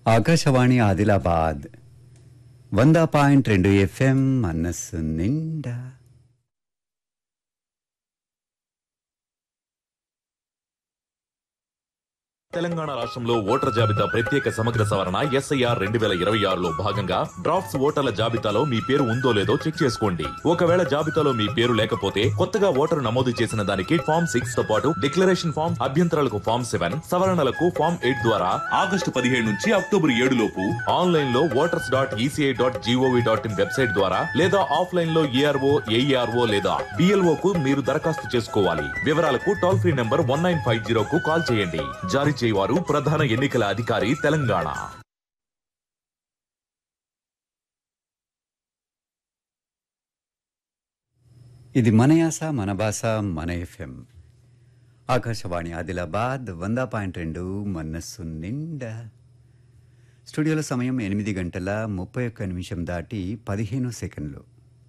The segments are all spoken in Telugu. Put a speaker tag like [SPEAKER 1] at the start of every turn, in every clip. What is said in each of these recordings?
[SPEAKER 1] ఆకాశవాణి ఆదిలాబాద్ వంద పాయింట్ రెండు ఎఫ్ఎం మనస్సు నిండా
[SPEAKER 2] తెలంగాణ రాష్ట్రంలో ఓటర్ జాబితా ప్రత్యేక సమగ్ర సవరణ ఎస్ఐఆర్ రెండు వేల ఇరవై ఆరులో భాగంగా డ్రాఫ్ట్స్ ఓటర్ల జాబితాలో మీ పేరు ఉందో లేదో చెక్ చేసుకోండి ఒకవేళ జాబితాలో మీ పేరు లేకపోతే కొత్తగా ఓటరు నమోదు చేసిన దానికి ఫామ్ సిక్స్ తో పాటు డిక్లరేషన్ ఫామ్ అభ్యంతరాలకు ఫామ్ సెవెన్ సవరణలకు ఫామ్ ఎయిట్ ద్వారా ఆగస్టు పదిహేడు నుంచి అక్టోబర్ ఏడు లోపు ఆన్లైన్ లో voters dot ECI dot GOV dot in website ద్వారా లేదా ఆఫ్లైన్ లో ఏఆర్ఓ ఏఈఆర్ఓ లేదా డిఎల్ఓ కు మీరు దరఖాస్తు చేసుకోవాలి వివరాలకు toll free number one nine five zero కు కాల్ చేయండి జారీ చేయవారు ప్రధాన ఎన్నికల అధికారి తెలంగాణ
[SPEAKER 1] ఇది మన యాస మన భాష మన ఎఫ్ఎం ఆకాశవాణి ఆదిలాబాద్ వంద పాయింట్ రెండు మనస్సు నిండా స్టూడియోలో సమయం ఎనిమిది గంటల ముప్పై ఒక్క నిమిషం దాటి పదిహేను సెకండ్లు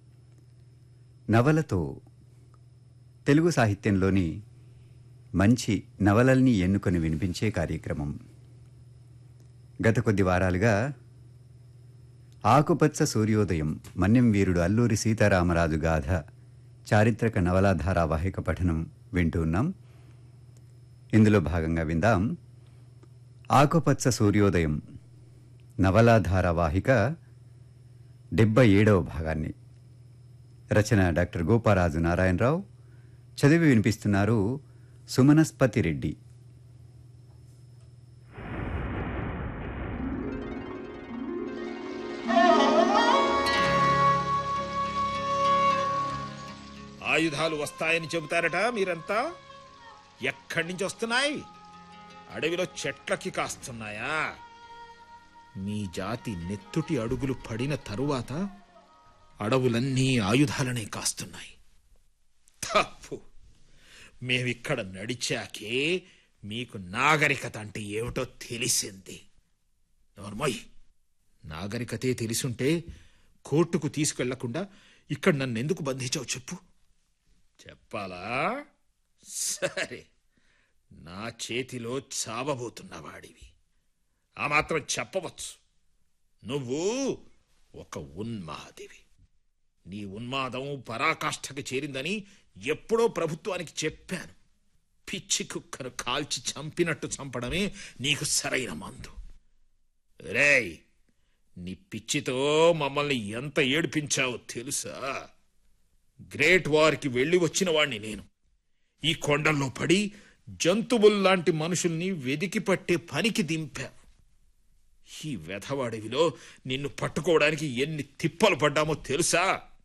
[SPEAKER 1] నవలతో తెలుగు సాహిత్యంలోని మంచి నవలల్ని ఎన్నుకొని వినిపించే కార్యక్రమం గత కొద్ది వారాలుగా ఆకుపచ్చ సూర్యోదయం మన్యం వీరుడు అల్లూరి సీతారామరాజు గాథ చారిత్రక నవలా ధారావాహిక పఠనం వింటూ ఉన్నాం ఇందులో భాగంగా విందాం ఆకుపచ్చ సూర్యోదయం నవలా ధారావాహిక డెబ్బై ఏడవ భాగాన్ని రచన డాక్టర్ గోపారాజు నారాయణరావు చదివి వినిపిస్తున్నారు సుమనస్పతి రెడ్డి
[SPEAKER 3] ఆయుధాలు వస్తాయని చెబుతారట మీరంతా ఎక్కడి నుంచి వస్తున్నాయి అడవిలో చెట్లకి కాస్తున్నాయా మీ జాతి నెత్తుటి అడుగులు పడిన తరువాత అడవులన్నీ ఆయుధాలనే కాస్తున్నాయి తప్పు మేమిక్కడ నడిచాకే మీకు నాగరికత అంటే ఏమిటో తెలిసింది నోర్మోయ్ నాగరికతే తెలిసుంటే కోర్టుకు తీసుకెళ్లకుండా ఇక్కడ నన్ను ఎందుకు బంధించావు చెప్పు చెప్పాలా సరే నా చేతిలో చావబోతున్నవాడివి ఆ మాత్రం చెప్పవచ్చు నువ్వు ఒక ఉన్మాదివి నీ ఉన్మాదం పరాకాష్ఠకి చేరిందని ఎప్పుడో ప్రభుత్వానికి చెప్పాను పిచ్చి కుక్కను కాల్చి చంపినట్టు చంపడమే నీకు సరైన మందు రేయ్ నీ పిచ్చితో మమ్మల్ని ఎంత ఏడిపించావో తెలుసా గ్రేట్ వార్కి వెళ్ళి వచ్చిన వాణ్ణి నేను ఈ కొండల్లో పడి జంతువుల్లాంటి మనుషుల్ని వెదికి పట్టే పనికి దింపావు ఈ వెధవాడివిలో నిన్ను పట్టుకోవడానికి ఎన్ని తిప్పలు పడ్డామో తెలుసా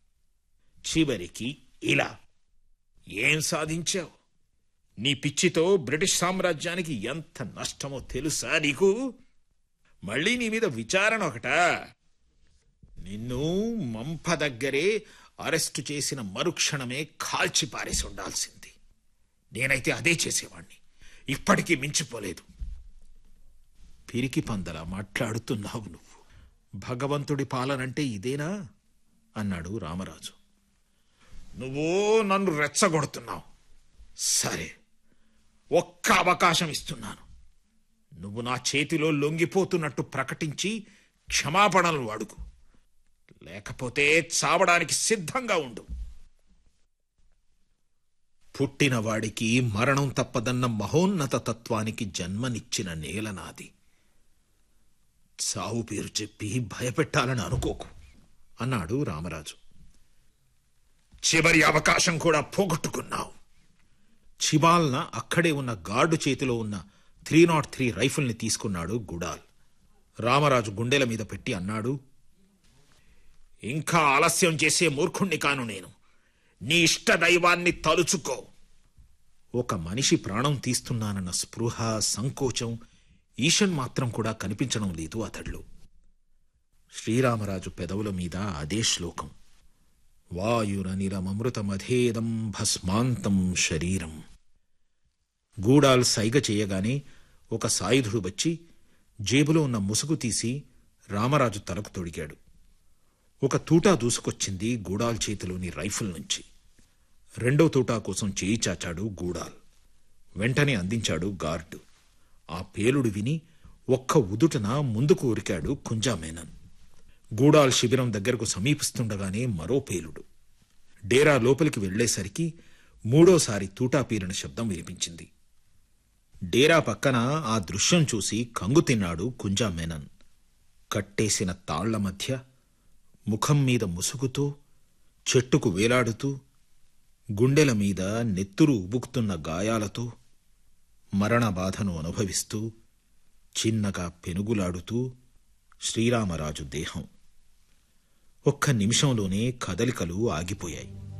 [SPEAKER 3] చివరికి ఇలా ఏం సాధించావు నీ పిచ్చితో బ్రిటిష్ సామ్రాజ్యానికి ఎంత నష్టమో తెలుసా నీకు మళ్ళీ నీ మీద విచారణ ఒకటా నిన్ను మంప దగ్గరే అరెస్టు చేసిన మరుక్షణమే కాల్చి పారేసి ఉండాల్సింది నేనైతే అదే చేసేవాణ్ణి ఇప్పటికీ మించిపోలేదు పిరికి పందలా మాట్లాడుతున్నావు నువ్వు భగవంతుడి పాలనంటే ఇదేనా అన్నాడు రామరాజు నువ్వు నన్ను రెచ్చగొడుతున్నావు సరే ఒక్క అవకాశం ఇస్తున్నాను నువ్వు నా చేతిలో లొంగిపోతున్నట్టు ప్రకటించి క్షమాపణలు అడుగు లేకపోతే చావడానికి సిద్ధంగా ఉండు పుట్టినవాడికి మరణం తప్పదన్న మహోన్నత తత్వానికి జన్మనిచ్చిన నేల నాది చావు పేరు చెప్పి భయపెట్టాలని అనుకోకు అన్నాడు రామరాజు చివరి అవకాశం కూడా పోగొట్టుకున్నావు చిబాల్న అక్కడే ఉన్న గార్డు చేతిలో ఉన్న త్రీ నాట్ త్రీ రైఫిల్ని తీసుకున్నాడు గుడాల్ రామరాజు గుండెల మీద పెట్టి అన్నాడు ఇంకా ఆలస్యం చేసే మూర్ఖుణ్ణి కాను నేను నీ ఇష్ట దైవాన్ని తలుచుకో ఒక మనిషి ప్రాణం తీస్తున్నానన్న స్పృహ సంకోచం ఈషన్ మాత్రం కూడా కనిపించడం లేదు అతడిలో శ్రీరామరాజు పెదవుల మీద అదే శ్లోకం వాయురనిరమృతమధేదం భస్మాంతం శరీరం గూడాల్ సైగ చేయగానే ఒక సాయుధుడు వచ్చి జేబులో ఉన్న ముసుగు తీసి రామరాజు తలకు తొడిగాడు ఒక తూటా దూసుకొచ్చింది గూడాల్ చేతిలోని రైఫిల్ నుంచి రెండో తూటా కోసం చేయి చాచాడు గూడాల్ వెంటనే అందించాడు గార్డు ఆ పేలుడు విని ఒక్క ఉదుటన ముందుకు ఉరికాడు కుంజామేనన్ గూడాల్ శిబిరం దగ్గరకు సమీపిస్తుండగానే మరో పేలుడు డేరా లోపలికి వెళ్లేసరికి మూడోసారి తూటాపీరిన శబ్దం వినిపించింది డేరా పక్కన ఆ దృశ్యం చూసి కంగు తిన్నాడు కుంజామేనన్ కట్టేసిన తాళ్ల మధ్య ముఖం మీద ముసుగుతో చెట్టుకు వేలాడుతూ గుండెల మీద నెత్తురు ఉబుకుతున్న గాయాలతో మరణ బాధను అనుభవిస్తూ చిన్నగా పెనుగులాడుతూ శ్రీరామరాజు దేహం ఒక్క నిమిషంలోనే కదలికలు ఆగిపోయాయి